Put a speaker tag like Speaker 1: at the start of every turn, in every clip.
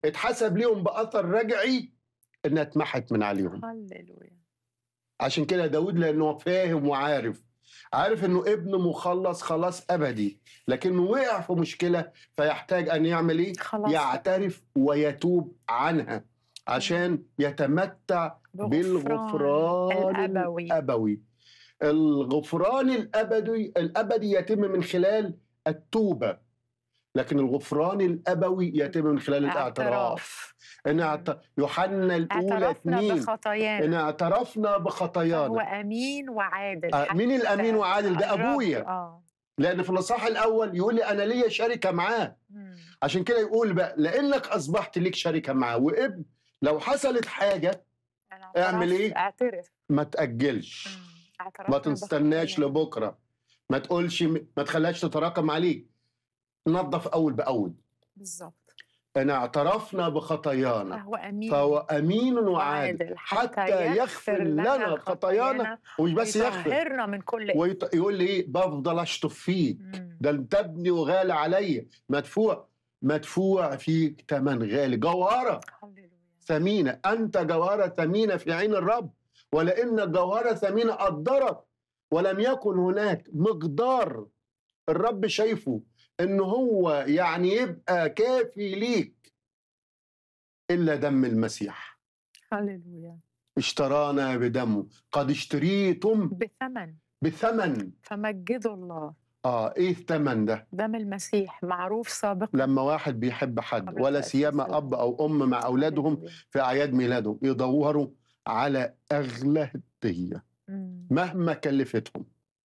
Speaker 1: اتحسب ليهم باثر رجعي انها اتمحت من عليهم
Speaker 2: هللويا
Speaker 1: عشان كده داود لانه فاهم وعارف عارف انه ابنه مخلص خلاص ابدي لكنه وقع في مشكله فيحتاج ان يعمل ايه
Speaker 2: خلاص
Speaker 1: يعترف ويتوب عنها عشان يتمتع بالغفران
Speaker 2: الأبوي
Speaker 1: الابوي الغفران الابدي الابدي يتم من خلال التوبه لكن الغفران الابوي يتم من خلال الاعتراف
Speaker 2: اعتراف
Speaker 1: ان اعت- يوحنا الاولى
Speaker 2: اعترفنا
Speaker 1: اثنين
Speaker 2: بخطايانا
Speaker 1: ان اعترفنا
Speaker 2: هو
Speaker 1: بخطايانا
Speaker 2: امين وعادل
Speaker 1: آه، مين
Speaker 2: حتى
Speaker 1: الامين وعادل ده
Speaker 2: الرب-
Speaker 1: ابويا
Speaker 2: اه
Speaker 1: لان في الاصحاح الاول يقول لي انا ليا شركه معاه
Speaker 2: مم.
Speaker 1: عشان كده يقول بقى لانك اصبحت ليك شركه معاه وابن لو حصلت حاجه
Speaker 2: أنا
Speaker 1: اعمل
Speaker 2: اعترفت-
Speaker 1: إيه؟
Speaker 2: اعترف
Speaker 1: ما تاجلش
Speaker 2: مم. اعترفنا
Speaker 1: ما تستناش
Speaker 2: بخطايانا.
Speaker 1: لبكره ما تقولش ما تخليهاش تتراكم عليك نظف اول باول
Speaker 2: بالظبط
Speaker 1: ان اعترفنا بخطايانا
Speaker 2: فهو امين
Speaker 1: فهو امين وعادل
Speaker 2: وعادل
Speaker 1: حتى يغفر لنا خطايانا ومش بس يغفر
Speaker 2: ويطهرنا من كل
Speaker 1: ويط- يقول لي ايه بفضل اشطف فيه
Speaker 2: مم.
Speaker 1: ده انت ابني وغالي عليا مدفوع مدفوع فيك ثمن غالي جوهره
Speaker 2: هللويا
Speaker 1: ثمينه انت جوهره ثمينه في عين الرب ولان الجوهره ثمينه قدرك ولم يكن هناك مقدار الرب شايفه ان هو يعني يبقى كافي ليك الا دم المسيح
Speaker 2: هللويا
Speaker 1: اشترانا بدمه قد اشتريتم
Speaker 2: بثمن
Speaker 1: بثمن
Speaker 2: فمجدوا الله
Speaker 1: اه ايه الثمن ده
Speaker 2: دم المسيح معروف سابقا
Speaker 1: لما واحد بيحب حد
Speaker 2: قبل
Speaker 1: ولا
Speaker 2: تأسيس
Speaker 1: سيما
Speaker 2: العالم.
Speaker 1: اب او ام مع اولادهم
Speaker 2: هللويا.
Speaker 1: في اعياد ميلادهم يدوروا على اغلى هديه
Speaker 2: مم.
Speaker 1: مهما كلفتهم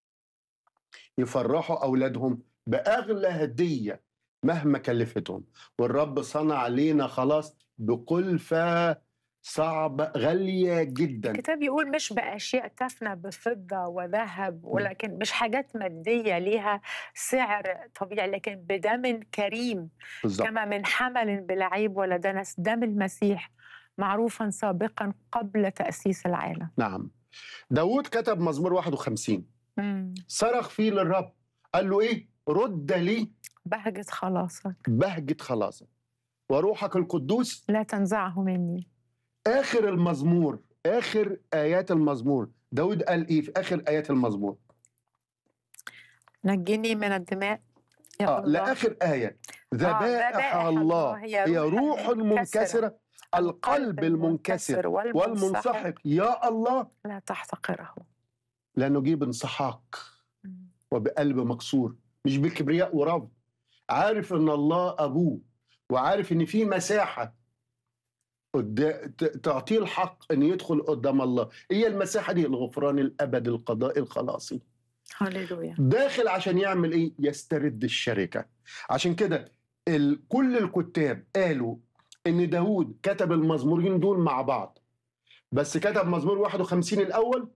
Speaker 1: يفرحوا اولادهم باغلى هديه مهما كلفتهم والرب صنع لينا خلاص بكلفه صعبه غاليه جدا
Speaker 2: الكتاب يقول مش بأشياء تفنى بفضة وذهب ولكن مش حاجات مادية ليها سعر طبيعي لكن بدم كريم
Speaker 1: بالظبط
Speaker 2: كما من حمل بلا عيب ولا دنس دم المسيح معروفا سابقا قبل تأسيس العالم
Speaker 1: نعم داود كتب مزمور 51 صرخ فيه للرب قال له ايه رد لي
Speaker 2: بهجة خلاصك
Speaker 1: بهجه خلاصك وروحك القدوس
Speaker 2: لا تنزعه مني
Speaker 1: اخر المزمور اخر ايات المزمور داود قال ايه في اخر ايات المزمور
Speaker 2: نجني من الدماء يا
Speaker 1: اه
Speaker 2: الله
Speaker 1: لاخر ايه ذبائح
Speaker 2: ذبائح
Speaker 1: الله
Speaker 2: الله هي
Speaker 1: هي
Speaker 2: روح
Speaker 1: روح
Speaker 2: المنكسرة.
Speaker 1: منكسره القلب المنكسر والمنسحق يا الله
Speaker 2: لا تحتقره
Speaker 1: لانه جه بانسحاق وبقلب مكسور مش بكبرياء ورفض عارف ان الله ابوه وعارف ان في مساحه قد- ت- تعطيه الحق ان يدخل قدام الله هي المساحه دي الغفران الابدي القضاء الخلاصي
Speaker 2: هللويا
Speaker 1: داخل عشان يعمل ايه يسترد الشركه عشان كده ال... كل الكتاب قالوا ان داود كتب المزمورين دول مع بعض بس كتب مزمور 51 الاول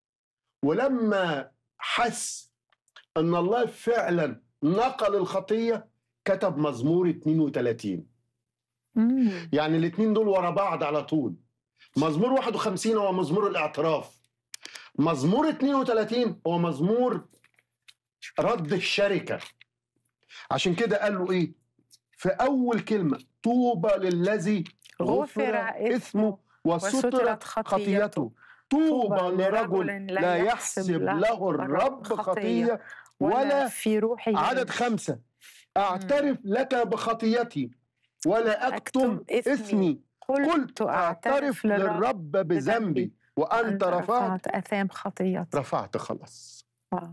Speaker 1: ولما حس ان الله فعلا نقل الخطيه كتب مزمور 32
Speaker 2: مم.
Speaker 1: يعني الاثنين دول ورا بعض على طول مزمور 51 هو مزمور الاعتراف مزمور 32 هو مزمور رد الشركة عشان كده قال له ايه في اول كلمة طوبى للذي
Speaker 2: غفر إثمه
Speaker 1: وسترت
Speaker 2: وسترت
Speaker 1: خطيته
Speaker 2: خطيته.
Speaker 1: طوبى لرجل لا يحسب له الرب خطية ولا
Speaker 2: في روحه
Speaker 1: عدد خمسة أعترف لك بخطيتي ولا أكتم
Speaker 2: أكتم إثمي.
Speaker 1: إثمي قلت أعترف للرب بذنبي وأنت رفعت
Speaker 2: أثام خطيتي
Speaker 1: رفعت خلاص
Speaker 2: واو.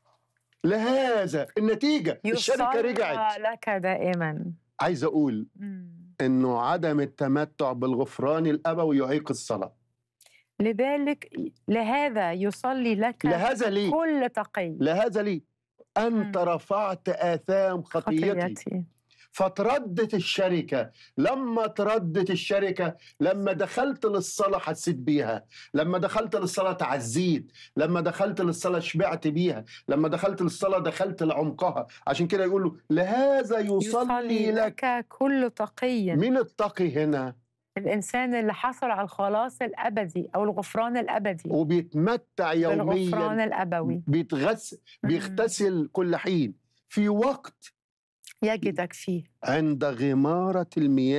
Speaker 1: لهذا النتيجة الشركة
Speaker 2: يصلى
Speaker 1: رجعت
Speaker 2: لك دائما
Speaker 1: عايز أقول
Speaker 2: مم.
Speaker 1: إنه عدم التمتع بالغفران الأبوي يعيق الصلاة
Speaker 2: لذلك لهذا يصلي لك
Speaker 1: لهذا ليه
Speaker 2: كل تقي
Speaker 1: لهذا ليه أنت
Speaker 2: مم.
Speaker 1: رفعت آثام خطيتي
Speaker 2: خطيتي
Speaker 1: فتردت الشركة لما تردت الشركة لما دخلت للصلاة حسيت بيها لما دخلت للصلاة تعزيت لما دخلت للصلاة شبعت بيها لما دخلت للصلاة دخلت لعمقها عشان كده يقول له لهذا يصلي لك
Speaker 2: لك كل تقي
Speaker 1: مين التقي هنا
Speaker 2: الإنسان اللي حصل على الخلاص الأبدي أو الغفران الأبدي
Speaker 1: وبيتمتع
Speaker 2: بالغفران
Speaker 1: يوميا
Speaker 2: الأبوي
Speaker 1: بيتغسل بيغتسل كل حين في وقت
Speaker 2: يجدك فيه
Speaker 1: عند غمارة المياه